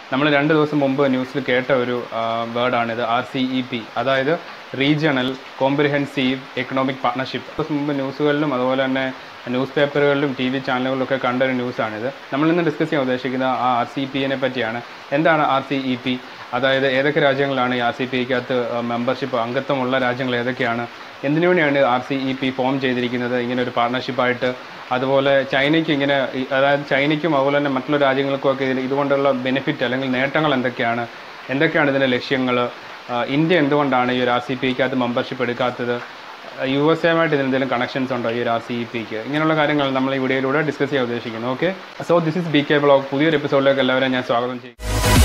നമ്മൾ രണ്ട് ദിവസം മുമ്പ് ന്യൂസിൽ കേട്ട ഒരു വേർഡാണിത് ആർ സി ഇ പി അതായത് റീജിയണൽ കോംപ്രിഹെൻസീവ് എക്കണോമിക് പാർട്ണർഷിപ്പ് ദിവസം മുമ്പ് ന്യൂസുകളിലും അതുപോലെ തന്നെ ന്യൂസ് പേപ്പറുകളിലും ടി വി ചാനലുകളിലൊക്കെ കണ്ട ഒരു ന്യൂസാണിത് നമ്മൾ ഇന്ന് ഡിസ്കസ് ചെയ്യാൻ ഉദ്ദേശിക്കുന്ന ആ ആർ സി പിയെ പറ്റിയാണ് എന്താണ് ആർ സി ഇ പി അതായത് ഏതൊക്കെ രാജ്യങ്ങളാണ് ഈ ആർ സി പിക്കകത്ത് മെമ്പർഷിപ്പ് അംഗത്വമുള്ള രാജ്യങ്ങൾ ഏതൊക്കെയാണ് എന്തിനു വേണ്ടിയാണ് R C E P form ചെയ്തിരിക്കുന്നത് ഇങ്ങനെ ഒരു പാർട്ണർഷിപ്പായിട്ട് അതുപോലെ ചൈനയ്ക്ക് ഇങ്ങനെ ഈ- അതായത് ചൈനയ്ക്കും അതുപോലെ തന്നെ മറ്റുള്ള രാജ്യങ്ങൾക്കും ഒക്കെ ഇതിൽ ഇതുകൊണ്ടുള്ള ബെനിഫിറ്റ് അല്ലെങ്കിൽ നേട്ടങ്ങൾ എന്തൊക്കെയാണ് എന്തൊക്കെയാണ് ഇതിൻ്റെ ലക്ഷ്യങ്ങൾ ഇന്ത്യ എന്തുകൊണ്ടാണ് ഈ ഒരു ആർ സി പിക്കകത്ത് മെമ്പർഷിപ്പ് എടുക്കാത്തത് യു എസ് എയുമായിട്ട് ഇതിന് എന്തെങ്കിലും കണക്ഷൻസ് ഉണ്ടോ ഈ ഒരു ആർ സി ഇ പിക്ക് ഇങ്ങനെയുള്ള കാര്യങ്ങൾ നമ്മൾ ഈ വീഡിയോയിലൂടെ ഡിസ്കസ് ചെയ്യാൻ ഉദ്ദേശിക്കുന്നു okay so this is B K blog പുതിയൊരു എപ്പിസോഡിലേക്ക് എല്ലാവരെയും ഞാൻ സ്വാഗതം ചെയ്യും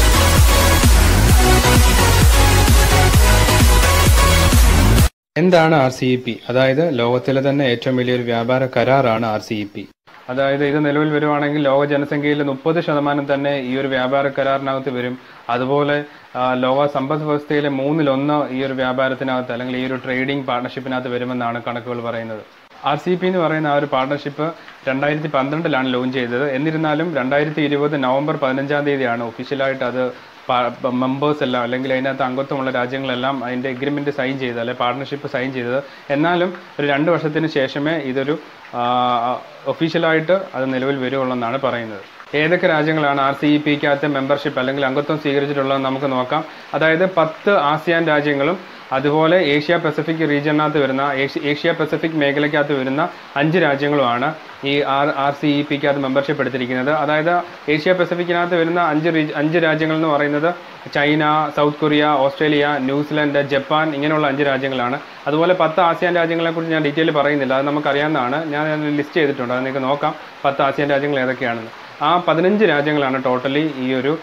എന്താണ് ആർ സി ഇ പി അതായത് ലോകത്തിലെ തന്നെ ഏറ്റവും വലിയൊരു വ്യാപാര കരാറാണ് ആർ സി ഇ പി അതായത് ഇത് നിലവിൽ വരുവാണെങ്കിൽ ലോക ജനസംഖ്യയിൽ മുപ്പത് ശതമാനം തന്നെ ഈ ഒരു വ്യാപാര കരാറിനകത്ത് വരും അതുപോലെ ആ, ലോക സമ്പദ് വ്യവസ്ഥയിലെ മൂന്നിലൊന്ന് ഈ ഒരു വ്യാപാരത്തിനകത്ത് അല്ലെങ്കിൽ ഈ ഒരു ട്രേഡിംഗ് പാർട്ണർഷിപ്പിനകത്ത് വരുമെന്നാണ് കണക്കുകൾ പറയുന്നത് ആർ സി പി എന്ന് പറയുന്ന ആ ഒരു പാർട്ണർഷിപ്പ് രണ്ടായിരത്തി പന്ത്രണ്ടിലാണ് ലോഞ്ച് ചെയ്തത് എന്നിരുന്നാലും രണ്ടായിരത്തി ഇരുപത് നവംബർ പതിനഞ്ചാം തീയതിയാണ് ഒഫീഷ്യലായിട്ട് അത് മെമ്പേഴ്സ് എല്ലാം അല്ലെങ്കിൽ അതിനകത്ത് അംഗത്വമുള്ള രാജ്യങ്ങളെല്ലാം അതിൻ്റെ എഗ്രിമെൻറ്റ് സൈൻ ചെയ്തത് അല്ലെ പാർട്ണർഷിപ്പ് സൈൻ ചെയ്തത് എന്നാലും ഒരു രണ്ട് വർഷത്തിന് ശേഷമേ ഇതൊരു ഒഫീഷ്യലായിട്ട് അത് നിലവിൽ വരുവുള്ളൂ എന്നാണ് പറയുന്നത് ഏതൊക്കെ രാജ്യങ്ങളാണ് ആർ സി ഇ പിക്കകത്ത് മെമ്പർഷിപ്പ് അല്ലെങ്കിൽ അംഗത്വം സ്വീകരിച്ചിട്ടുള്ളത് നമുക്ക് നോക്കാം അതായത് പത്ത് ആസിയാൻ രാജ്യങ്ങളും അതുപോലെ ഏഷ്യ പസഫിക് റീജിയനകത്ത് വരുന്ന ഏഷ്യ- ഏഷ്യ പസഫിക് മേഖലയ്ക്കകത്ത് വരുന്ന അഞ്ച് രാജ്യങ്ങളുമാണ് ഈ ആർ ആർ സി ഇ പിക്കകത്ത് മെമ്പർഷിപ്പ് എടുത്തിരിക്കുന്നത് അതായത് ഏഷ്യ പസഫിക്കിനകത്ത് വരുന്ന അഞ്ച് റീജ് അഞ്ച് രാജ്യങ്ങൾ എന്ന് പറയുന്നത് China South Korea Australia New Zealand Japan ഇങ്ങനെയുള്ള അഞ്ച് രാജ്യങ്ങളാണ് അതുപോലെ പത്ത് ആസിയാൻ രാജ്യങ്ങളെക്കുറിച്ച് ഞാൻ ഡീറ്റെയിൽ പറയുന്നില്ല അത് നമുക്കറിയാവുന്നതാണ് ഞാൻ ലിസ്റ്റ് ചെയ്തിട്ടുണ്ട് അത് നിങ്ങൾക്ക് നോക്കാം പത്ത് ആസിയാൻ രാജ്യങ്ങൾ ഏതൊക്കെയാണെന്ന് ആ പതിനഞ്ച് രാജ്യങ്ങളാണ് ടോട്ടലി ഈ ഒരു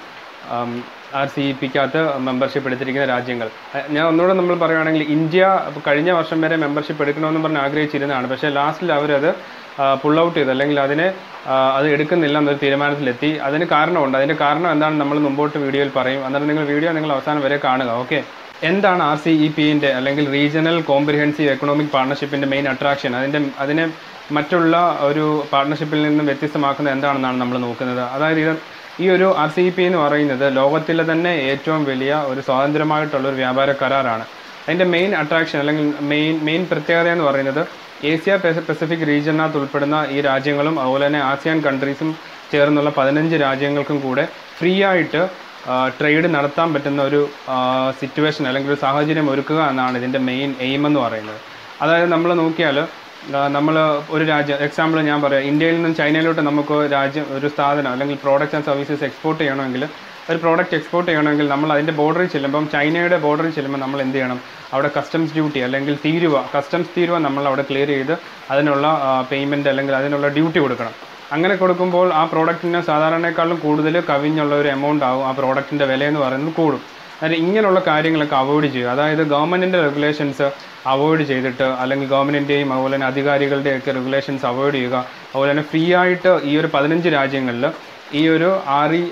ആർ സി ഇ പിക്കകത്ത് മെമ്പർഷിപ്പ് എടുത്തിരിക്കുന്ന രാജ്യങ്ങൾ അഹ് ഞാൻ ഒന്നുകൂടെ നമ്മൾ പറയുകയാണെങ്കിൽ ഇന്ത്യ കഴിഞ്ഞ വർഷം വരെ മെമ്പർഷിപ്പ് എടുക്കണമെന്ന് പറഞ്ഞ് ആഗ്രഹിച്ചിരുന്നതാണ് പക്ഷേ ലാസ്റ്റിൽ അവരത് പുൾ ഔട്ട് ചെയ്തു അല്ലെങ്കിൽ അതിനെ ആ, അത് എടുക്കുന്നില്ല എന്നൊരു തീരുമാനത്തിലെത്തി അതിന് കാരണമുണ്ട് അതിൻ്റെ കാരണം എന്താണെന്ന് നമ്മൾ മുമ്പോട്ട് വീഡിയോയിൽ പറയും അന്നേരം നിങ്ങൾ വീഡിയോ നിങ്ങൾ അവസാനം വരെ കാണുക ഓക്കെ എന്താണ് ആർ സി ഇ പിൻ്റെ അല്ലെങ്കിൽ റീജിയണൽ കോംപ്രിഹെൻസീവ് എക്കണോമിക് പാർട്ണർഷിപ്പിൻ്റെ മെയിൻ അട്രാക്ഷൻ അതിൻ്റെ അതിനെ മറ്റുള്ള ഒരു പാർട്ണർഷിപ്പിൽ നിന്നും വ്യത്യസ്തമാക്കുന്നത് എന്താണെന്നാണ് നമ്മൾ നോക്കുന്നത് അതായത് ഇത് ഈ ഒരു ആർ സി പി എന്ന് പറയുന്നത് ലോകത്തിലെ തന്നെ ഏറ്റവും വലിയ ഒരു സ്വതന്ത്രമായിട്ടുള്ള ഒരു വ്യാപാര കരാറാണ് അതിൻ്റെ മെയിൻ അട്രാക്ഷൻ അല്ലെങ്കിൽ മെയിൻ മെയിൻ പ്രത്യേകത എന്ന് പറയുന്നത് ഏഷ്യ പെസ- പസഫിക് റീജിയനകത്ത് ഉൾപ്പെടുന്ന ഈ രാജ്യങ്ങളും അതുപോലെ തന്നെ ആസിയാൻ കൺട്രീസും ചേർന്നുള്ള പതിനഞ്ച് രാജ്യങ്ങൾക്കും കൂടെ ഫ്രീ ആയിട്ട് ട്രേഡ് നടത്താൻ പറ്റുന്ന ഒരു സിറ്റുവേഷൻ അല്ലെങ്കിൽ ഒരു സാഹചര്യം ഒരുക്കുക എന്നാണ് ഇതിൻ്റെ മെയിൻ എയിം എന്ന് പറയുന്നത് അതായത് നമ്മൾ നോക്കിയാൽ നമ്മൾ ഒരു രാജ്യം എക്സാമ്പിൾ ഞാൻ പറയാം ഇന്ത്യയിൽ നിന്നും ചൈനയിലോട്ട് നമുക്ക് രാജ്യം ഒരു സ്ഥാപനം അല്ലെങ്കിൽ പ്രോഡക്റ്റ്സ് ആൻഡ് സർവീസസ് എക്സ്പോർട്ട് ചെയ്യണമെങ്കിൽ ഒരു പ്രോഡക്റ്റ് എക്സ്പോർട്ട് ചെയ്യണമെങ്കിൽ നമ്മൾ അതിൻ്റെ ബോർഡറിൽ ചെല്ലുമ്പം ചൈനയുടെ ബോർഡറിൽ ചെല്ലുമ്പോൾ നമ്മൾ എന്ത് ചെയ്യണം അവിടെ കസ്റ്റംസ് ഡ്യൂട്ടി അല്ലെങ്കിൽ തീരുവ കസ്റ്റംസ് തീരുവ നമ്മൾ അവിടെ ക്ലിയർ ചെയ്ത് അതിനുള്ള പേയ്മെൻറ്റ് അല്ലെങ്കിൽ അതിനുള്ള ഡ്യൂട്ടി കൊടുക്കണം അങ്ങനെ കൊടുക്കുമ്പോൾ ആ പ്രോഡക്റ്റിന് സാധാരണക്കാളും കൂടുതൽ കവിഞ്ഞുള്ള ഒരു എമൗണ്ട് ആവും ആ പ്രോഡക്റ്റിൻ്റെ വില എന്ന് പറയുന്നത് കൂടും അതായത് ഇങ്ങനെയുള്ള കാര്യങ്ങളൊക്കെ അവോയ്ഡ് ചെയ്യുക അതായത് ഗവൺമെൻറ്റിൻ്റെ റെഗുലേഷൻസ് അവോയ്ഡ് ചെയ്തിട്ട് അല്ലെങ്കിൽ ഗവൺമെൻറ്റിൻ്റെയും അതുപോലെ തന്നെ അധികാരികളുടെയൊക്കെ റെഗുലേഷൻസ് അവോയ്ഡ് ചെയ്യുക അതുപോലെ തന്നെ ഫ്രീ ആയിട്ട് ഈ ഒരു പതിനഞ്ച് രാജ്യങ്ങളിൽ ഈ ഒരു R E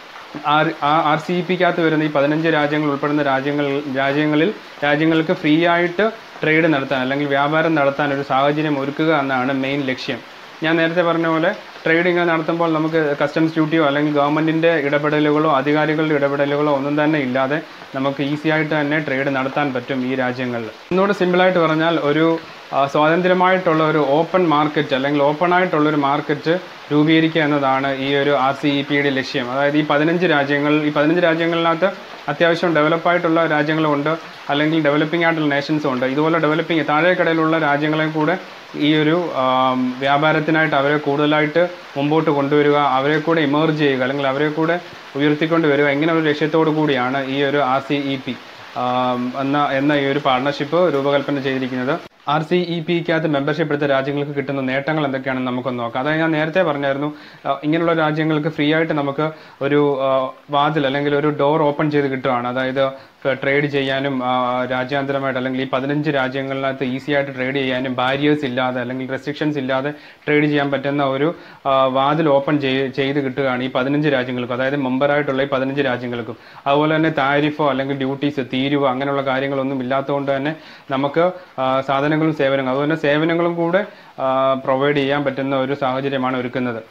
R R C E പിക്കകത്ത് വരുന്ന ഈ പതിനഞ്ച് രാജ്യങ്ങൾ ഉൾപ്പെടുന്ന രാജ്യങ്ങൾ രാജ്യങ്ങളിൽ രാജ്യങ്ങൾക്ക് ഫ്രീ ആയിട്ട് ട്രേഡ് നടത്താൻ അല്ലെങ്കിൽ വ്യാപാരം നടത്താൻ ഒരു സാഹചര്യം ഒരുക്കുക എന്നാണ് മെയിൻ ലക്ഷ്യം ഞാൻ നേരത്തെ പറഞ്ഞ പോലെ ട്രേഡിംഗ് നടത്തുമ്പോൾ നമുക്ക് കസ്റ്റംസ് ഡ്യൂട്ടിയോ അല്ലെങ്കിൽ ഗവൺമെൻറ്റിൻ്റെ ഇടപെടലുകളോ അധികാരികളുടെ ഇടപെടലുകളോ ഒന്നും തന്നെ ഇല്ലാതെ നമുക്ക് ഈസി ആയിട്ട് തന്നെ ട്രേഡ് നടത്താൻ പറ്റും ഈ രാജ്യങ്ങളിൽ ഒന്നുകൂടെ സിമ്പിളായിട്ട് പറഞ്ഞാൽ ഒരു ആ, സ്വാതന്ത്ര്യമായിട്ടുള്ള ഒരു ഓപ്പൺ മാർക്കറ്റ് അല്ലെങ്കിൽ ഓപ്പൺ ആയിട്ടുള്ള ഒരു മാർക്കറ്റ് രൂപീകരിക്കുക എന്നതാണ് ഈ ഒരു ആർ സി ഇ പിയുടെ ലക്ഷ്യം അതായത് ഈ പതിനഞ്ച് രാജ്യങ്ങൾ ഈ പതിനഞ്ച് രാജ്യങ്ങളിനകത്ത് അത്യാവശ്യം ഡെവലപ്പായിട്ടുള്ള രാജ്യങ്ങളുമുണ്ട് അല്ലെങ്കിൽ ഡെവലപ്പിംഗ് ആയിട്ടുള്ള നേഷൻസും ഉണ്ട് ഇതുപോലെ ഡെവലപ്പിംഗ് താഴേക്കടയിലുള്ള രാജ്യങ്ങളെ കൂടെ ഈ ഒരു ആം, വ്യാപാരത്തിനായിട്ട് അവരെ കൂടുതലായിട്ട് മുമ്പോട്ട് കൊണ്ടുവരിക അവരെ കൂടെ ഇമേർജ് ചെയ്യുക അല്ലെങ്കിൽ അവരെ കൂടെ ഉയർത്തിക്കൊണ്ട് വരിക ഇങ്ങനെ ഒരു ലക്ഷ്യത്തോടു കൂടിയാണ് ഈ ഒരു ആർ സി ഇ പി എന്ന എന്ന ഈ ഒരു പാർട്ണർഷിപ്പ് രൂപകൽപ്പന ചെയ്തിരിക്കുന്നത് ആർ സി ഇ പിക്കകത്ത് മെമ്പർഷിപ്പ് എടുത്ത രാജ്യങ്ങൾക്ക് കിട്ടുന്ന നേട്ടങ്ങൾ എന്തൊക്കെയാണെന്ന് നമുക്കൊന്ന് നോക്കാം അതായത് ഞാൻ നേരത്തെ പറഞ്ഞായിരുന്നു ആ, ഇങ്ങനെയുള്ള രാജ്യങ്ങൾക്ക് ഫ്രീ ആയിട്ട് നമുക്ക് ഒരു ആ, വാതിൽ അല്ലെങ്കിൽ ഒരു ഡോർ ഓപ്പൺ ചെയ്ത് കിട്ടുകയാണ് അതായത് ട്രേഡ് ചെയ്യാനും ആ, രാജ്യാന്തരമായിട്ട് അല്ലെങ്കിൽ ഈ പതിനഞ്ച് രാജ്യങ്ങളിനകത്ത് ഈസി ആയിട്ട് ട്രേഡ് ചെയ്യാനും ബാരിയേഴ്സ് ഇല്ലാതെ അല്ലെങ്കിൽ റെസ്ട്രിക്ഷൻസ് ഇല്ലാതെ ട്രേഡ് ചെയ്യാൻ പറ്റുന്ന ഒരു ആ, വാതിൽ ഓപ്പൺ ചെയ്ത് കിട്ടുകയാണ് ഈ പതിനഞ്ച് രാജ്യങ്ങൾക്കും അതായത് മെമ്പറായിട്ടുള്ള ഈ പതിനഞ്ച് രാജ്യങ്ങൾക്കും അതുപോലെ തന്നെ താരിഫോ അല്ലെങ്കിൽ ഡ്യൂട്ടീസ് തീരുവോ അങ്ങനെയുള്ള കാര്യങ്ങളൊന്നും ഇല്ലാത്തതുകൊണ്ട് തന്നെ നമുക്ക് ആ, സാധനങ്ങളും സേവനങ്ങളും അതുപോലെ തന്നെ സേവനങ്ങളും കൂടെ പ്രൊവൈഡ് ചെയ്യാൻ പറ്റുന്ന ഒരു സാഹചര്യമാണ് ഒരുക്കുന്നത്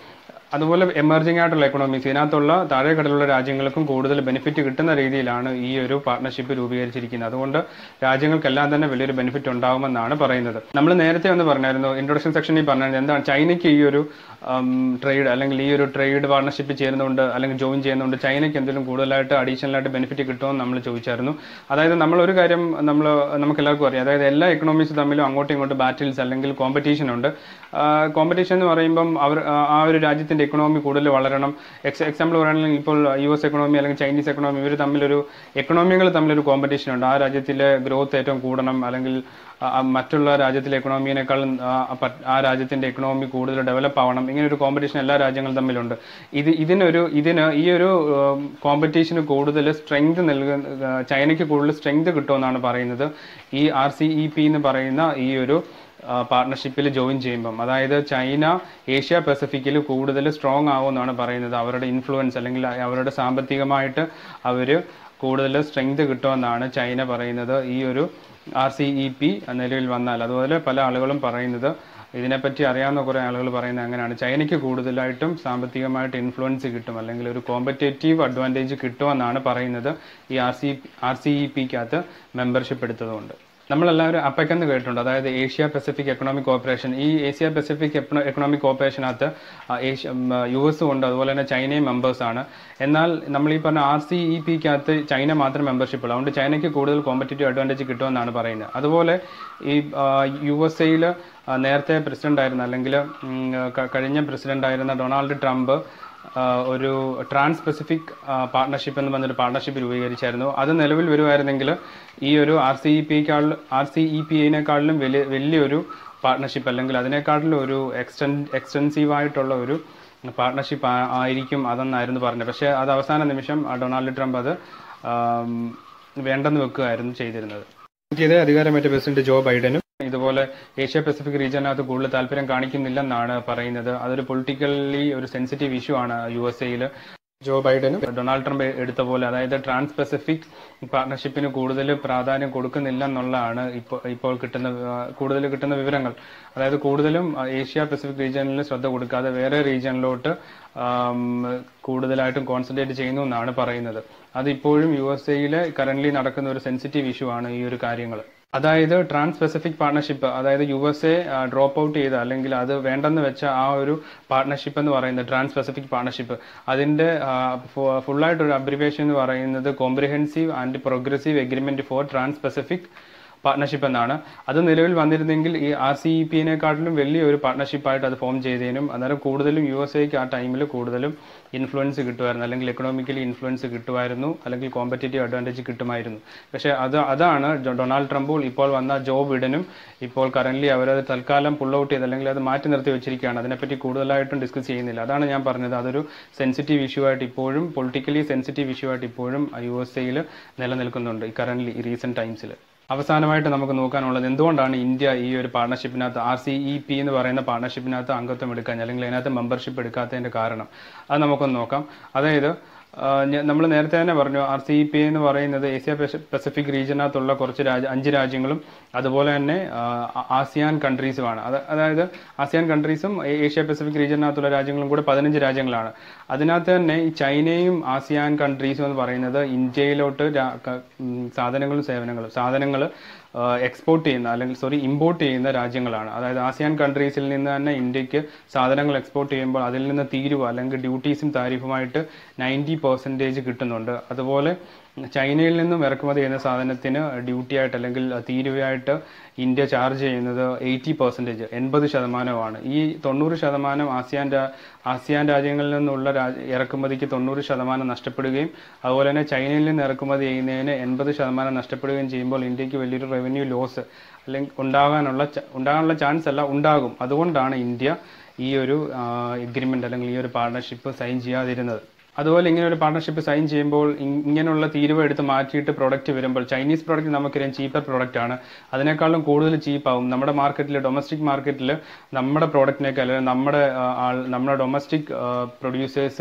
അതുപോലെ എമർജിംഗ് ആയിട്ടുള്ള എക്കണോമീസ് ഇതിനകത്തുള്ള താഴെക്കടലുള്ള രാജ്യങ്ങൾക്കും കൂടുതൽ ബെനിഫിറ്റ് കിട്ടുന്ന രീതിയിലാണ് ഈ ഒരു പാർട്ണർഷിപ്പ് രൂപീകരിച്ചിരിക്കുന്നത് അതുകൊണ്ട് രാജ്യങ്ങൾക്കെല്ലാം തന്നെ വലിയൊരു ബെനിഫിറ്റ് ഉണ്ടാകുമെന്നാണ് പറയുന്നത് നമ്മൾ നേരത്തെ ഒന്ന് പറഞ്ഞായിരുന്നു ഇൻട്രൊഡക്ഷൻ സെക്ഷനിൽ പറഞ്ഞായിരുന്നു എന്താണ് ചൈനയ്ക്ക് ഈ ഒരു ട്രേഡ് അല്ലെങ്കിൽ ഈ ഒരു ട്രേഡ് പാർട്ണർഷിപ്പ് ചേരുന്നുണ്ട് അല്ലെങ്കിൽ ജോയിൻ ചെയ്യുന്നുണ്ട് ചൈനയ്ക്ക് എന്തെങ്കിലും കൂടുതലായിട്ട് അഡീഷണൽ ആയിട്ട് ബെനിഫിറ്റ് കിട്ടുമെന്ന് നമ്മൾ ചോദിച്ചായിരുന്നു അതായത് നമ്മൾ ഒരു കാര്യം നമ്മൾ നമുക്ക് എല്ലാവർക്കും അറിയാം അതായത് എല്ലാ എക്കണോമീസ് തമ്മിലും അങ്ങോട്ടും ഇങ്ങോട്ടും ബാറ്റിൽസ് അല്ലെങ്കിൽ കോമ്പറ്റീഷൻ ഉണ്ട് കോമ്പറ്റീഷൻ എന്ന് പറയുമ്പം അവർ ആ- ആ ഒരു രാജ്യത്തിന്റെ എക്കണോമി കൂടുതൽ വളരണം എക്സ് എക്സാമ്പിൾ പറയുകയാണെങ്കിൽ ഇപ്പോൾ യു എസ് എക്കണോമി അല്ലെങ്കിൽ ചൈനീസ് എക്കണോമി ഇവർ തമ്മിലൊരു എക്കണോമികൾ തമ്മിലൊരു കോമ്പറ്റീഷൻ ഉണ്ട് ആ രാജ്യത്തിലെ ഗ്രോത്ത് ഏറ്റവും കൂടണം അല്ലെങ്കിൽ ആ- ആ മറ്റുള്ള രാജ്യത്തിലെ എക്കണോമിയേക്കാളും ആ പ- ആ രാജ്യത്തിന്റെ എക്കണോമി കൂടുതൽ ഡെവലപ്പ് ആവണം ഇങ്ങനെ ഒരു കോമ്പറ്റീഷൻ എല്ലാ രാജ്യങ്ങളും തമ്മിലുണ്ട് ഇത് ഇതിനൊരു ഇതിന് ഈ ഒരു കോമ്പറ്റീഷന് കൂടുതൽ സ്ട്രെങ്ത് നൽകുന്ന ചൈനയ്ക്ക് കൂടുതൽ സ്ട്രെങ്ത് കിട്ടുമെന്നാണ് പറയുന്നത് ഈ ആർ സി ഇ പി എന്ന് പറയുന്ന ഈ ഒരു പാർട്ണർഷിപ്പിൽ ജോയിൻ ചെയ്യുമ്പം അതായത് ചൈന ഏഷ്യ പസഫിക്കിൽ കൂടുതൽ സ്ട്രോങ് ആവുമെന്നാണ് പറയുന്നത് അവരുടെ ഇൻഫ്ലുവൻസ് അല്ലെങ്കിൽ അവരുടെ സാമ്പത്തികമായിട്ട് അവർ കൂടുതൽ സ്ട്രെങ്ത് കിട്ടുമെന്നാണ് ചൈന പറയുന്നത് ഈ ഒരു ആർ സി ഇ പി നിലവിൽ വന്നാൽ അതുപോലെ പല ആളുകളും പറയുന്നത് ഇതിനെപ്പറ്റി അറിയാവുന്ന കുറേ ആളുകൾ പറയുന്നത് അങ്ങനെയാണ് ചൈനയ്ക്ക് കൂടുതലായിട്ടും സാമ്പത്തികമായിട്ട് ഇൻഫ്ലുവൻസ് കിട്ടും അല്ലെങ്കിൽ ഒരു കോമ്പറ്റേറ്റീവ് അഡ്വാൻറ്റേജ് കിട്ടുമെന്നാണ് പറയുന്നത് ഈ R C R C E പിക്കകത്ത് മെമ്പർഷിപ്പ് എടുത്തതുകൊണ്ട് നമ്മളെല്ലാവരും അപ്പക് എന്ന് കേട്ടിട്ടുണ്ട് അതായത് ഏഷ്യ പസഫിക് എക്കണോമിക് കോർപ്പറേഷൻ ഈ ഏഷ്യ പസഫിക് എക്കണോമിക് കോർപ്പറേഷനകത്ത് ആ, ഏഷ്യ യു എസും ഉണ്ട് അതുപോലെ തന്നെ ചൈനയും members ആണ് എന്നാൽ നമ്മൾ ഈ പറഞ്ഞ ആർ സി ഇ പിക്കകത്ത് ചൈന മാത്രം മെമ്പർഷിപ്പ് ഉള്ളൂ അതുകൊണ്ട് ചൈനയ്ക്ക് കൂടുതൽ കോമ്പറ്റേറ്റീവ് അഡ്വാൻറ്റേജ് കിട്ടുമെന്നാണ് പറയുന്നത് അതുപോലെ ഈ യു എസ് എയിൽ നേരത്തെ പ്രസിഡന്റ് ആയിരുന്ന അല്ലെങ്കിൽ ഉം, ക- കഴിഞ്ഞ പ്രസിഡന്റ് ആയിരുന്ന ഡൊണാൾഡ് ട്രംപ് ആ, ഒരു ട്രാൻസ് പസഫിക് പാർട്ണർഷിപ്പ് എന്ന് പറഞ്ഞൊരു പാർട്ണർഷിപ്പ് രൂപീകരിച്ചായിരുന്നു അത് നിലവിൽ വരുമായിരുന്നെങ്കിൽ ഈ ഒരു ആർ സി ഇ പിക്കാൾ ആർ സി ഇ പിയേക്കാളിലും വലിയ വലിയൊരു പാർട്ണർഷിപ്പ് അല്ലെങ്കിൽ അതിനേക്കാളിലും ഒരു എക്സ്റ്റൻ എക്സ്റ്റെൻസീവ് ആയിട്ടുള്ള ഒരു പാർട്ണർഷിപ്പ് ആയിരിക്കും അതെന്നായിരുന്നു പറഞ്ഞത് പക്ഷേ അത് അവസാന നിമിഷം ആ ഡൊണാൾഡ് ട്രംപ് അത് ആം, വേണ്ടെന്ന് വെക്കുകയായിരുന്നു ചെയ്തിരുന്നത് പുതിയത് അധികാരമേറ്റ പ്രസിഡന്റ് ജോ ബൈഡനും ഇതുപോലെ ഏഷ്യ പസഫിക് റീജിയനകത്ത് കൂടുതൽ താല്പര്യം കാണിക്കുന്നില്ലെന്നാണ് പറയുന്നത് അതൊരു പൊളിറ്റിക്കലി ഒരു സെൻസിറ്റീവ് ഇഷ്യൂ ആണ് യു എസ് എയിൽ ജോ ബൈഡനും ഡൊണാൾഡ് ട്രംപ് എടുത്ത പോലെ അതായത് ട്രാൻസ് പസഫിക് പാർട്ണർഷിപ്പിന് കൂടുതൽ പ്രാധാന്യം കൊടുക്കുന്നില്ല എന്നുള്ളതാണ് ഇപ്പോൾ ഇപ്പോൾ കിട്ടുന്ന ആ, കൂടുതൽ കിട്ടുന്ന വിവരങ്ങൾ അതായത് കൂടുതലും ആ, ഏഷ്യ പസഫിക് റീജിയനിൽ ശ്രദ്ധ കൊടുക്കാതെ വേറെ റീജിയനിലോട്ട് ആം, കൂടുതലായിട്ടും കോൺസെൻട്രേറ്റ് ചെയ്യുന്നു എന്നാണ് പറയുന്നത് അത് ഇപ്പോഴും യു എസ് എയിലെ കറന്റ് നടക്കുന്ന ഒരു സെൻസിറ്റീവ് ഇഷ്യൂ ആണ് ഈ ഒരു കാര്യങ്ങൾ അതായത് ട്രാൻസ് പസഫിക് പാർട്ണർഷിപ്പ് അതായത് U S A drop out ചെയ്ത അല്ലെങ്കിൽ അത് വേണ്ടെന്ന് വെച്ച ആ ഒരു പാർട്ണർഷിപ്പ് എന്ന് പറയുന്നത് ട്രാൻസ് പസഫിക് പാർട്ണർഷിപ്പ് അതിന്റെ ഫുള്ളായിട്ടൊരു അബ്രിവേഷൻ എന്ന് പറയുന്നത് comprehensive and progressive agreement for trans Pacific partnership എന്നാണ് അത് നിലവിൽ വന്നിരുന്നെങ്കിൽ ഈ ആർ സി ഇ പിനെക്കാട്ടിലും വലിയൊരു പാർട്ണർഷിപ്പായിട്ട് അത് ഫോം ചെയ്തതിനും അന്നേരം കൂടുതലും യു എസ് എക്ക് ആ ടൈമിൽ കൂടുതലും ഇൻഫ്ലുവൻസ് കിട്ടുമായിരുന്നു അല്ലെങ്കിൽ എക്കണോമിക്കലി ഇൻഫ്ലുവൻസ് കിട്ടുമായിരുന്നു അല്ലെങ്കിൽ കോമ്പറ്റേറ്റീവ് അഡ്വാൻറ്റേജ് കിട്ടുമായിരുന്നു പക്ഷേ അത് അതാണ് ജോ- ഡൊണാൾഡ് ട്രംപും ഇപ്പോൾ വന്ന ജോ ബിഡനും ഇപ്പോൾ കറന്റ് അവരത് തൽക്കാലം പുൾ ഔട്ട് ചെയ്ത് അല്ലെങ്കിൽ അത് മാറ്റി നിർത്തി വെച്ചിരിക്കുകയാണ് അതിനെപ്പറ്റി കൂടുതലായിട്ടും ഡിസ്കസ് ചെയ്യുന്നില്ല അതാണ് ഞാൻ പറഞ്ഞത് അതൊരു സെൻസിറ്റീവ് ഇഷ്യൂ ആയിട്ട് ഇപ്പോഴും പൊളിറ്റിക്കലി സെൻസിറ്റീവ് ഇഷ്യൂ ആയിട്ട് ഇപ്പോഴും യു എസ് എയിൽ നിലനിൽക്കുന്നുണ്ട് ഈ കറന്റ് ഈ റീസെന്റ് ടൈംസിൽ അവസാനമായിട്ട് നമുക്ക് നോക്കാനുള്ളത് എന്തുകൊണ്ടാണ് ഇന്ത്യ ഈ ഒരു പാർട്ണർഷിപ്പിനകത്ത് ആർ സി ഇ പി എന്ന് പറയുന്ന പാർട്ണർഷിപ്പിനകത്ത് അംഗത്വം എടുക്കാൻ അല്ലെങ്കിൽ അതിനകത്ത് മെമ്പർഷിപ്പ് എടുക്കാത്തതിന്റെ കാരണം അത് നമുക്കൊന്ന് നോക്കാം അതായത് നമ്മൾ നേരത്തെ തന്നെ പറഞ്ഞു ആർ സി ഇ പി എന്ന് പറയുന്നത് ഏഷ്യ പസ- പസഫിക് റീജിയനകത്തുള്ള കുറച്ച് രാജ്യ അഞ്ച് രാജ്യങ്ങളും അതുപോലെ തന്നെ ആ, ആസിയാൻ കൺട്രീസുമാണ് അത് അതായത് ആസിയാൻ കൺട്രീസും ഏ- ഏഷ്യ പസഫിക് റീജിയനകത്തുള്ള രാജ്യങ്ങളും കൂടെ പതിനഞ്ച് രാജ്യങ്ങളാണ് അതിനകത്ത് തന്നെ ഈ ചൈനയും ആസിയാൻ കൺട്രീസും എന്ന് പറയുന്നത് ഇന്ത്യയിലോട്ട് രാ- ക- ഉം, സാധനങ്ങളും സേവനങ്ങളും സാധനങ്ങൾ എക്സ്പോർട്ട് ചെയ്യുന്ന അല്ലെങ്കിൽ സോറി ഇമ്പോർട്ട് ചെയ്യുന്ന രാജ്യങ്ങളാണ് അതായത് ആസിയാൻ കൺട്രീസിൽ നിന്ന് തന്നെ ഇന്ത്യക്ക് സാധനങ്ങൾ എക്സ്പോർട്ട് ചെയ്യുമ്പോൾ അതിൽ നിന്ന് തീരുവ അല്ലെങ്കിൽ ഡ്യൂട്ടീസും താരിഫുമായിട്ട് നയൻറ്റി പെർസെൻറ്റേജ് കിട്ടുന്നുണ്ട് അതുപോലെ ചൈനയിൽ നിന്നും ഇറക്കുമതി ചെയ്യുന്ന സാധനത്തിന് ഡ്യൂട്ടി ആയിട്ട് അല്ലെങ്കിൽ തീരുവയായിട്ട് ഇന്ത്യ ചാർജ് ചെയ്യുന്നത് എയ്റ്റി പെർസെൻറ്റേജ് എൺപത് ശതമാനമാണ് ഈ തൊണ്ണൂറ് ശതമാനം ആസിയാൻ രാ- ആസിയാൻ രാജ്യങ്ങളിൽ നിന്നുള്ള രാജ- ഇറക്കുമതിക്ക് തൊണ്ണൂറ് ശതമാനം നഷ്ടപ്പെടുകയും അതുപോലെ തന്നെ ചൈനയിൽ നിന്ന് ഇറക്കുമതി ചെയ്യുന്നതിന് എൺപത് ശതമാനം നഷ്ടപ്പെടുകയും ചെയ്യുമ്പോൾ ഇന്ത്യക്ക് വലിയൊരു റവന്യൂ ലോസ് അല്ലെങ്കിൽ ഉണ്ടാകാനുള്ള ച- ഉണ്ടാകാനുള്ള ചാൻസ് അല്ല ഉണ്ടാകും അതുകൊണ്ടാണ് ഇന്ത്യ ഈ ഒരു എഗ്രിമെന്റ് അല്ലെങ്കിൽ ഈ ഒരു പാർട്ണർഷിപ്പ് സൈൻ ചെയ്യാതിരുന്നത് അതുപോലെ ഇങ്ങനെ ഒരു പാർട്ണർഷിപ്പ് സൈൻ ചെയ്യുമ്പോൾ ഇ- ഇങ്ങനെയുള്ള തീരുവ എടുത്ത് മാറ്റിയിട്ട് പ്രൊഡക്റ്റ് വരുമ്പോൾ ചൈനീസ് പ്രൊഡക്റ്റ് നമുക്കറിയാം ചീപ്പർ പ്രൊഡക്റ്റ് ആണ് അതിനേക്കാളും കൂടുതൽ ചീപ്പാവും നമ്മുടെ മാർക്കറ്റിൽ ഡൊമസ്റ്റിക് മാർക്കറ്റിൽ നമ്മുടെ പ്രോഡക്റ്റിനേക്കാൾ അല്ലെങ്കിൽ നമ്മുടെ ആ, ആൾ നമ്മുടെ ഡൊമസ്റ്റിക് പ്രൊഡ്യൂസേഴ്സ്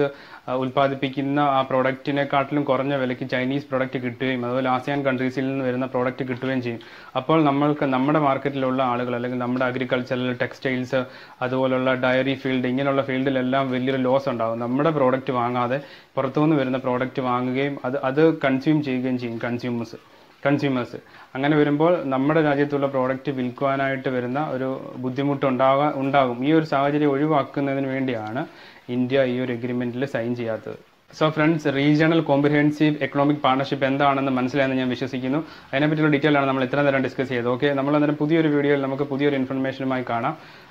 ആ, ഉൽപ്പാദിപ്പിക്കുന്ന ആ പ്രോഡക്റ്റിനെക്കാട്ടിലും കുറഞ്ഞ വിലയ്ക്ക് ചൈനീസ് പ്രോഡക്റ്റ് കിട്ടുകയും അതുപോലെ ആസിയാൻ കൺട്രീസിൽ നിന്ന് വരുന്ന പ്രോഡക്റ്റ് കിട്ടുകയും ചെയ്യും അപ്പോൾ നമ്മൾക്ക് നമ്മുടെ മാർക്കറ്റിലുള്ള ആളുകൾ അല്ലെങ്കിൽ നമ്മുടെ അഗ്രികൾച്ചറൽ ടെക്സ്റ്റൈൽസ് അതുപോലുള്ള ഡയറി ഫീൽഡ് ഇങ്ങനെയുള്ള ഫീൽഡിലെല്ലാം വലിയൊരു ലോസ് ഉണ്ടാകും നമ്മുടെ പ്രോഡക്റ്റ് വാങ്ങാതെ പുറത്തുനിന്ന് വരുന്ന പ്രോഡക്റ്റ് വാങ്ങുകയും അത് അത് കൺസ്യൂം ചെയ്യുകയും ചെയ്യും കൺസ്യൂമേഴ്സ് കൺസ്യൂമേഴ്സ് അങ്ങനെ വരുമ്പോൾ നമ്മുടെ രാജ്യത്തുള്ള പ്രോഡക്റ്റ് വിൽക്കുവാനായിട്ട് വരുന്ന ഒരു ബുദ്ധിമുട്ട് ഉണ്ടാകാൻ ഉണ്ടാകും ഈ ഒരു സാഹചര്യം ഒഴിവാക്കുന്നതിന് വേണ്ടിയാണ് ഇന്ത്യ ഈ ഒരു എഗ്രിമെന്റിൽ സൈൻ ചെയ്യാത്തത് so friends regional comprehensive economic partnership എന്താണെന്ന് മനസ്സിലായെന്ന് ഞാൻ വിശ്വസിക്കുന്നു അതിനെപ്പറ്റിയുള്ള ഡീറ്റെയിൽ ആണ് നമ്മൾ ഇത്ര നേരം ഡിസ്കസ് ചെയ്തത് ഓക്കെ നമ്മൾ അന്നേരം പുതിയൊരു വീഡിയോയിൽ നമുക്ക് പുതിയൊരു ഇൻഫർമേഷനുമായി കാണാം